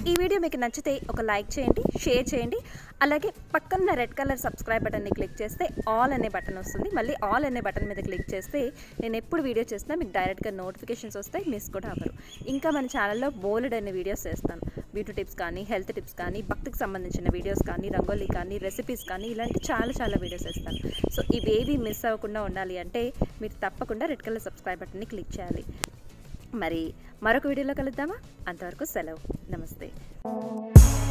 ఈ వీడియో మీకు నచ్చితే ఒక లైక్ చేయండి షేర్ చేయండి అలాగే పక్కన రెడ్ కలర్ సబ్స్క్రైబ్ బటన్ని క్లిక్ చేస్తే ఆల్ అనే బటన్ వస్తుంది మళ్ళీ ఆల్ అనే బటన్ మీద క్లిక్ చేస్తే నేను ఎప్పుడు వీడియో చేసినా మీకు డైరెక్ట్గా నోటిఫికేషన్స్ వస్తాయి మిస్ కూడా అవ్వరు ఇంకా మన ఛానల్లో బోల్డ్ అనే వీడియోస్ చేస్తాను బ్యూటీ టిప్స్ కానీ హెల్త్ టిప్స్ కానీ భక్తికి సంబంధించిన వీడియోస్ కానీ రంగోలీ కానీ రెసిపీస్ కానీ ఇలాంటి చాలా చాలా వీడియోస్ చేస్తాను సో ఇవేవి మిస్ అవ్వకుండా ఉండాలి అంటే మీరు తప్పకుండా రెడ్ కలర్ సబ్స్క్రైబ్ బటన్ని క్లిక్ చేయాలి మరి మరొక వీడియోలో కలుద్దామా అంతవరకు సెలవు నమస్తే